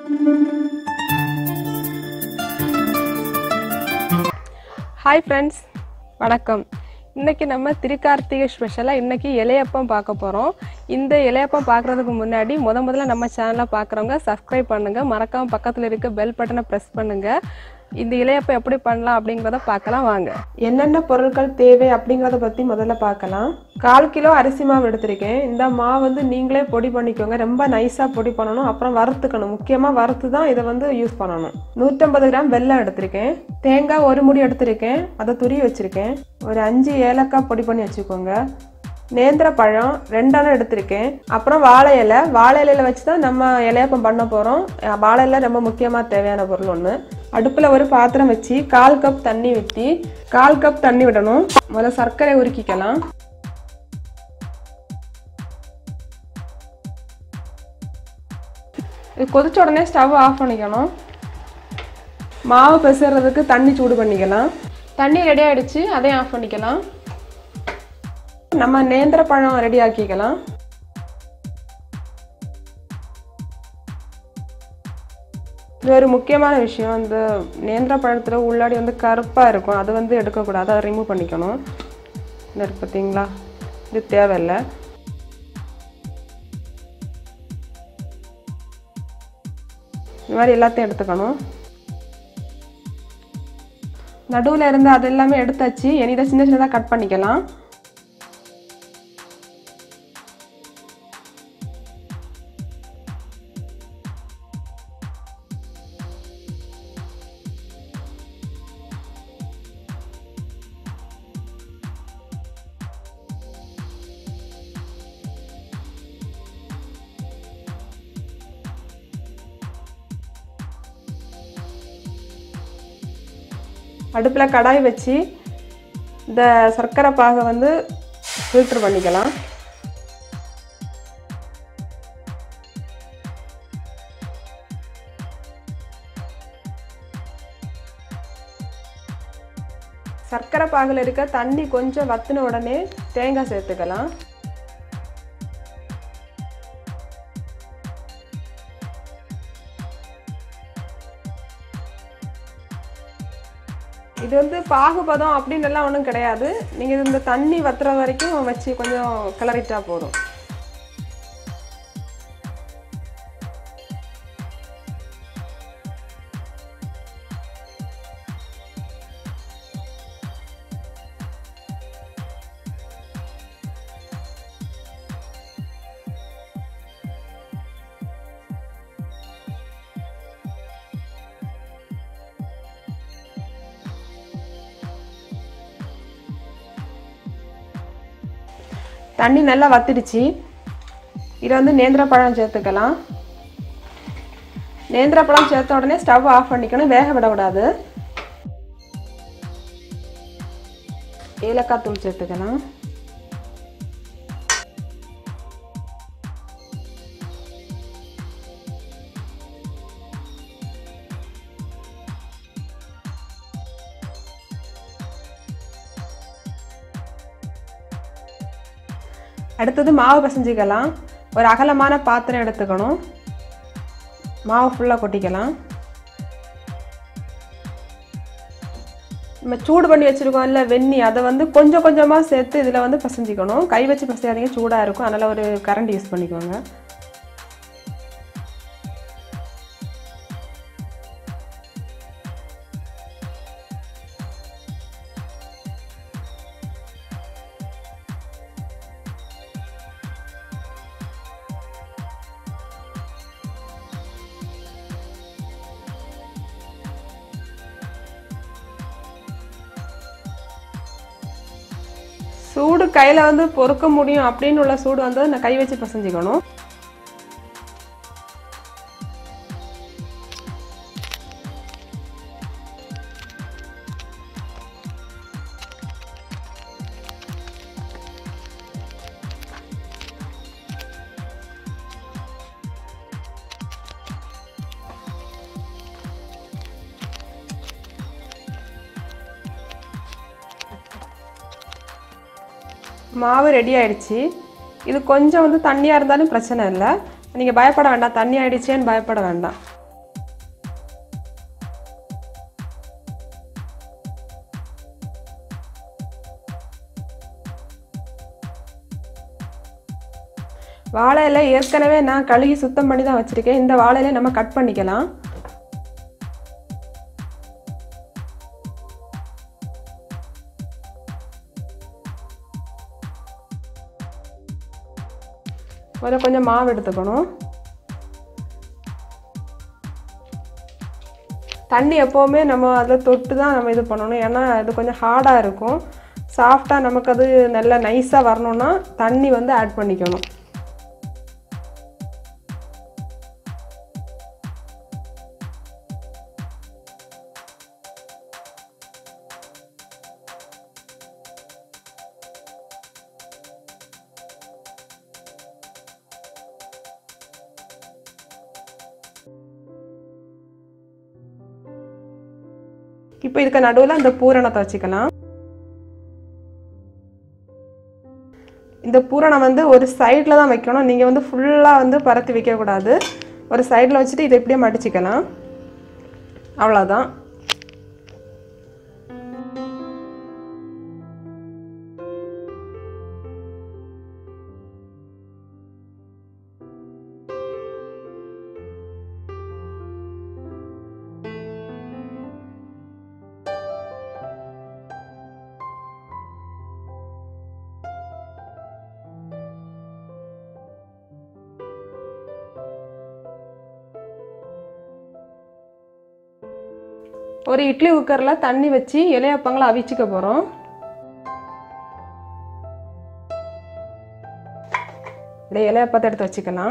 hi friends வணக்கம் இன்னைக்கு நம்ம திருக்கார்த்திகை ஸ்பெஷலாக இன்னைக்கு இலையப்பம் பார்க்க போகிறோம் இந்த இலையப்பம் பார்க்குறதுக்கு முன்னாடி முத முதல்ல நம்ம சேனலை பார்க்குறவங்க சப்ஸ்கிரைப் பண்ணுங்கள் மறக்காம பக்கத்தில் இருக்க பெல் பட்டனை ப்ரெஸ் பண்ணுங்கள் இந்த இலையப்பம் எப்படி பண்ணலாம் அப்படிங்கிறத பார்க்கலாம் வாங்க என்னென்ன பொருட்கள் தேவை அப்படிங்கிறத பற்றி முதல்ல பார்க்கலாம் கால் கிலோ அரிசி மாவு எடுத்திருக்கேன் இந்த மாவு வந்து நீங்களே பொடி பண்ணிக்கோங்க ரொம்ப நைஸாக பொடி பண்ணணும் அப்புறம் வறுத்துக்கணும் முக்கியமாக வறுத்து தான் இதை வந்து யூஸ் பண்ணணும் நூற்றம்பது கிராம் வெல்லம் எடுத்திருக்கேன் தேங்காய் ஒரு முடி எடுத்திருக்கேன் அதை துரி வச்சுருக்கேன் ஒரு அஞ்சு ஏலக்காய் பொடி பண்ணி வச்சுக்கோங்க நேந்திர பழம் ரெண்டெண்ணம் எடுத்திருக்கேன் அப்புறம் வாழை இலை வாழை இலையில வச்சு தான் நம்ம இலையப்பம் பண்ண போகிறோம் வாழை இலை ரொம்ப முக்கியமாக தேவையான பொருள் ஒன்று அடுப்பில் ஒரு பாத்திரம் வச்சு கால் கப் தண்ணி ஊற்றி கால் கப் தண்ணி விடணும் முதல்ல சர்க்கரை உருக்கிக்கலாம் இது கொதிச்ச உடனே ஸ்டவ் ஆஃப் பண்ணிக்கணும் மாவு பிசைறதுக்கு தண்ணி சூடு பண்ணிக்கலாம் தண்ணி ரெடி ஆயிடுச்சு அதையும் ஆஃப் பண்ணிக்கலாம் நம்ம நேந்திர பழம் ரெடி ஆக்கிக்கலாம் இது ஒரு முக்கியமான விஷயம் இந்த நேந்திர பழத்தில் உள்ளாடி வந்து கருப்பாக இருக்கும் அது வந்து எடுக்கக்கூடாது அதை ரிமூவ் பண்ணிக்கணும் இந்த இருக்கு பார்த்தீங்களா இது தேவையில்லை இந்த மாதிரி எல்லாத்தையும் எடுத்துக்கணும் நடுவில் இருந்து அது எல்லாமே எடுத்தாச்சு இனி இதை சின்ன சின்னதாக கட் பண்ணிக்கலாம் அடுப்பில் கடாய் வச்சு இந்த சர்க்கரை பாகை வந்து ஃபில்ட்ரு பண்ணிக்கலாம் சர்க்கரை பாகில் இருக்க தண்ணி கொஞ்சம் வத்தின உடனே தேங்காய் சேர்த்துக்கலாம் இது வந்து பாகுபதம் அப்படின்னு எல்லாம் ஒன்றும் கிடையாது நீங்கள் இந்த தண்ணி வத்துற வரைக்கும் வச்சு கொஞ்சம் கிளறிட்டா போதும் தண்ணி நல்லா வத்திடுச்சு இதில் வந்து நேந்திர பழம் சேர்த்துக்கலாம் நேந்திர பழம் சேர்த்த உடனே ஸ்டவ் ஆஃப் பண்ணிக்கணும் வேக விடக்கூடாது ஏலக்காய் தூள் சேர்த்துக்கலாம் அடுத்தது மாவு பிசைஞ்சிக்கலாம் ஒரு அகலமான பாத்திரம் எடுத்துக்கணும் மாவு ஃபுல்லாக கொட்டிக்கலாம் நம்ம சூடு பண்ணி வச்சுருக்கோம் இல்லை வெந்நி அதை வந்து கொஞ்சம் கொஞ்சமாக சேர்த்து இதில் வந்து பிசைஞ்சிக்கணும் கை வச்சு பிசையாதீங்க சூடாக இருக்கும் அதனால் ஒரு கரண்ட் யூஸ் பண்ணிக்கோங்க சூடு கையில் வந்து பொறுக்க முடியும் அப்படின்னு உள்ள சூடு வந்து நான் கை வச்சு பசஞ்சிக்கணும் மாவு ரெடி ஆயிடுச்சு இது கொஞ்சம் வந்து தண்ணியாக இருந்தாலும் பிரச்சனை இல்லை நீங்கள் பயப்பட வேண்டாம் தண்ணி ஆயிடுச்சேன்னு பயப்பட வேண்டாம் வாழை இலை ஏற்கனவே நான் கழுகி சுத்தம் பண்ணி தான் வச்சுருக்கேன் இந்த வாழை இலையை நம்ம கட் பண்ணிக்கலாம் முதல்ல கொஞ்சம் மாவு எடுத்துக்கணும் தண்ணி எப்போவுமே நம்ம அதில் தொட்டு தான் நம்ம இது பண்ணணும் ஏன்னா அது கொஞ்சம் ஹார்டாக இருக்கும் சாஃப்டாக நமக்கு அது நல்லா நைஸாக வரணும்னா தண்ணி வந்து ஆட் பண்ணிக்கணும் இப்போ இதுக்கு நடுவில் இந்த பூரணத்தை வச்சுக்கலாம் இந்த பூரணம் வந்து ஒரு சைடில் தான் வைக்கணும் நீங்கள் வந்து ஃபுல்லாக வந்து பரத்தி வைக்கக்கூடாது ஒரு சைடில் வச்சுட்டு இதை இப்படியே மடிச்சிக்கலாம் அவ்வளோதான் ஒரு இட்லி குக்கரில் தண்ணி வச்சு இலையப்பங்களை அவிச்சிக்க போகிறோம் இப்படியே இலையப்பத்தை எடுத்து வச்சுக்கலாம்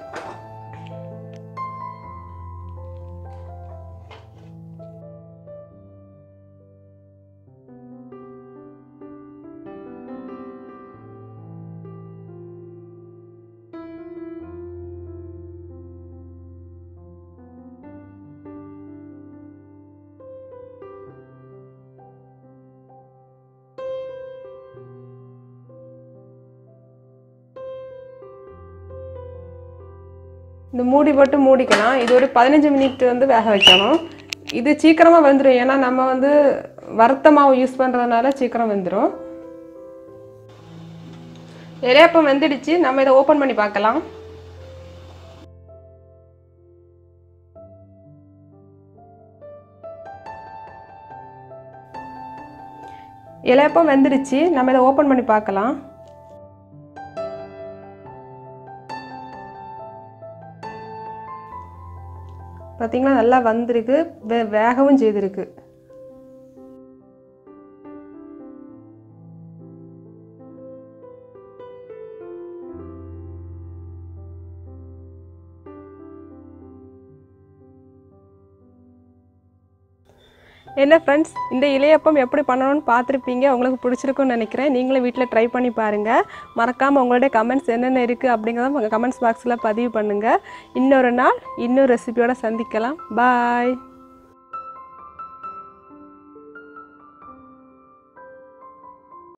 இந்த மூடி போட்டு மூடிக்கலாம் இது ஒரு பதினஞ்சு மினிட் வந்து வேக வைக்கணும் இது சீக்கிரமாக வெந்துடும் ஏன்னா நம்ம வந்து வறுத்த மாவு யூஸ் பண்ணுறதுனால சீக்கிரம் வெந்துடும் இலையப்பம் வெந்துடுச்சு நம்ம இதை ஓப்பன் பண்ணி பார்க்கலாம் இலையப்பம் வெந்துடுச்சு நம்ம இதை ஓப்பன் பண்ணி பார்க்கலாம் பார்த்தீங்கன்னா நல்லா வந்திருக்கு வே வேகவும் செய்திருக்கு என்ன ஃப்ரெண்ட்ஸ் இந்த இலையப்பம் எப்படி பண்ணணும்னு பார்த்துருப்பீங்க உங்களுக்கு பிடிச்சிருக்குன்னு நினைக்கிறேன் நீங்களும் வீட்டில் ட்ரை பண்ணி பாருங்கள் மறக்காமல் உங்களுடைய கமெண்ட்ஸ் என்னென்ன இருக்குது அப்படிங்கிறத உங்கள் கமெண்ட்ஸ் பாக்ஸில் பதிவு பண்ணுங்கள் இன்னொரு நாள் இன்னொரு ரெசிபியோட சந்திக்கலாம் பாய்